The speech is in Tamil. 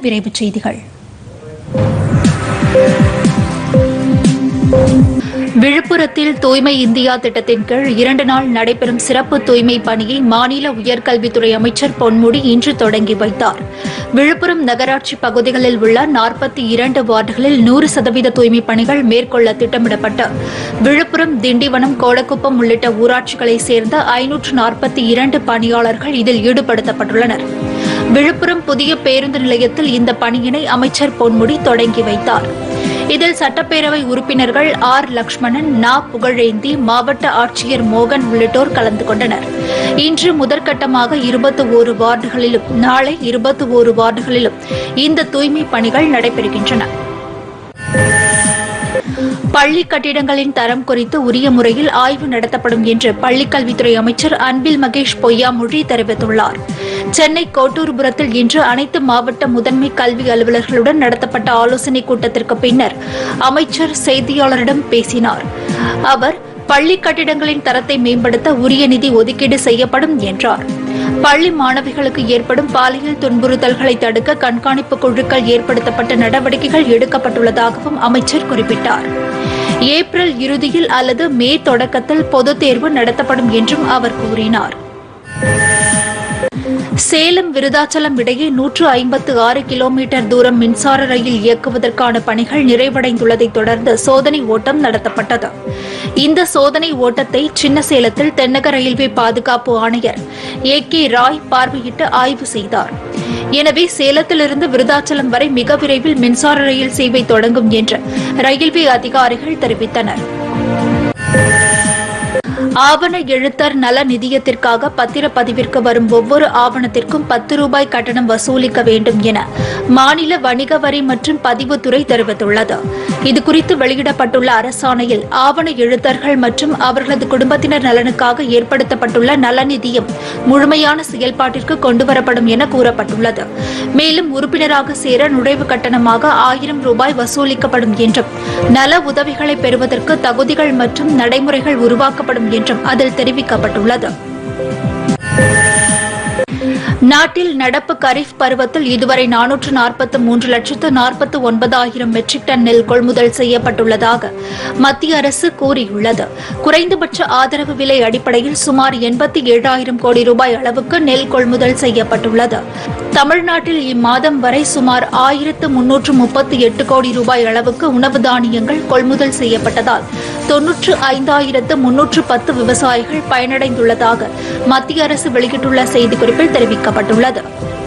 விரைவுச் செய்திகள் விழுப்புரத்தில் தூய்மை இந்தியா திட்டத்தின் கீழ் இரண்டு நாள் நடைபெறும் சிறப்பு தூய்மை பணியை மாநில உயர்கல்வித்துறை அமைச்சர் பொன்முடி இன்று தொடங்கி வைத்தார் விழுப்புரம் நகராட்சி பகுதிகளில் உள்ள நாற்பத்தி இரண்டு வார்டுகளில் நூறு சதவீத தூய்மை பணிகள் மேற்கொள்ள திட்டமிடப்பட்டு விழுப்புரம் திண்டிவனம் கோடக்குப்பம் உள்ளிட்ட ஊராட்சிகளைச் சேர்ந்த ஐநூற்று நாற்பத்தி இரண்டு பணியாளர்கள் இதில் ஈடுபடுத்தப்பட்டுள்ளனர் விழுப்புரம் புதிய பேருந்து நிலையத்தில் இந்த பணியினை அமைச்சர் பொன்முடி தொடங்கி வைத்தார் இதில் சட்டப்பேரவை உறுப்பினர்கள் ஆர் லக்ஷ்மணன் நா புகழேந்தி மாவட்ட ஆட்சியர் மோகன் உள்ளிட்டோர் கலந்து கொண்டனர் இன்று முதற்கட்டமாக இருபத்தி ஓரு வார்டுகளிலும் நாளை இருபத்தி ஓரு வார்டுகளிலும் இந்த தூய்மை பணிகள் நடைபெறுகின்றன பள்ளி கட்டிடங்களின் தரம் குறித்து உரிய முறையில் ஆய்வு நடத்தப்படும் என்று பள்ளிக்கல்வித்துறை அமைச்சர் அன்பில் மகேஷ் பொய்யாமொழி தெரிவித்துள்ளார் சென்னை கோட்டூர்புரத்தில் இன்று அனைத்து மாவட்ட முதன்மை கல்வி அலுவலர்களுடன் நடத்தப்பட்ட ஆலோசனைக் கூட்டத்திற்கு பின்னர் அமைச்சர் செய்தியாளரிடம் பேசினார் அவர் பள்ளி கட்டிடங்களின் தரத்தை மேம்படுத்த உரிய நிதி ஒதுக்கீடு செய்யப்படும் என்றார் பள்ளி மாணவிகளுக்கு ஏற்படும் பாலியல் துன்புறுத்தல்களை தடுக்க கண்காணிப்பு குழுக்கள் ஏற்படுத்தப்பட்ட நடவடிக்கைகள் எடுக்கப்பட்டுள்ளதாகவும் அமைச்சர் குறிப்பிட்டார் ஏப்ரல் இறுதியில் அல்லது மே தொடக்கத்தில் பொதுத் தேர்வு நடத்தப்படும் என்றும் அவர் கூறினார் சேலம் விருதாச்சலம் இடையே நூற்று ஐம்பத்து ஆறு கிலோமீட்டர் தூரம் மின்சார ரயில் இயக்குவதற்கான பணிகள் நிறைவடைந்துள்ளதைத் தொடர்ந்து சோதனை ஓட்டம் நடத்தப்பட்டது இந்த சோதனை ஓட்டத்தை சின்ன சேலத்தில் தென்னக ரயில்வே பாதுகாப்பு ஆணையர் ஏ கே ராய் பார்வையிட்டு ஆய்வு செய்தார் எனவே சேலத்திலிருந்து விருதாச்சலம் வரை மிக விரைவில் மின்சார ரயில் சேவை தொடங்கும் என்று ரயில்வே அதிகாரிகள் தெரிவித்தனர் ஆவண எழுத்தர் நல நிதியத்திற்காக பத்திரப்பதிவிற்கு வரும் ஒவ்வொரு ஆவணத்திற்கும் பத்து ரூபாய் கட்டணம் வசூலிக்க வேண்டும் என மாநில வணிக வரி மற்றும் பதிவுத்துறை தெரிவித்துள்ளது இதுகுறித்து வெளியிடப்பட்டுள்ள அரசாணையில் ஆவண எழுத்தர்கள் மற்றும் அவர்களது குடும்பத்தினர் நலனுக்காக ஏற்படுத்தப்பட்டுள்ள நலநிதியம் முழுமையான செயல்பாட்டிற்கு கொண்டுவரப்படும் என கூறப்பட்டுள்ளது மேலும் உறுப்பினராக சேர நுழைவு கட்டணமாக ஆயிரம் ரூபாய் வசூலிக்கப்படும் என்றும் நல உதவிகளை பெறுவதற்கு தகுதிகள் மற்றும் நடைமுறைகள் உருவாக்கப்படும் என்றும் அதில் தெரிவிக்கப்பட்டுள்ளது நாட்டில் நடப்பு கரீஃப் பருவத்தில் இதுவரை நானூற்று நாற்பத்து மூன்று லட்சத்து நாற்பத்து ஒன்பதாயிரம் மெட்ரிக் டன் நெல் கொள்முதல் செய்யப்பட்டுள்ளதாக மத்திய அரசு கூறியுள்ளது குறைந்தபட்ச ஆதரவு விலை அடிப்படையில் சுமார் எண்பத்தி ஏழாயிரம் கோடி ரூபாய் அளவுக்கு நெல் கொள்முதல் செய்யப்பட்டுள்ளது தமிழ்நாட்டில் இம்மாதம் வரை சுமார் ஆயிரத்து முன்னூற்று முப்பத்தி எட்டு கோடி ரூபாய் அளவுக்கு உணவு தானியங்கள் கொள்முதல் செய்யப்பட்டதால் தொன்னூற்று ஐந்தாயிரத்து முன்னூற்று பத்து விவசாயிகள் பயனடைந்துள்ளதாக மத்திய அரசு வெளியிட்டுள்ள செய்திக்குறிப்பில் தெரிவிக்கப்பட்டுள்ளது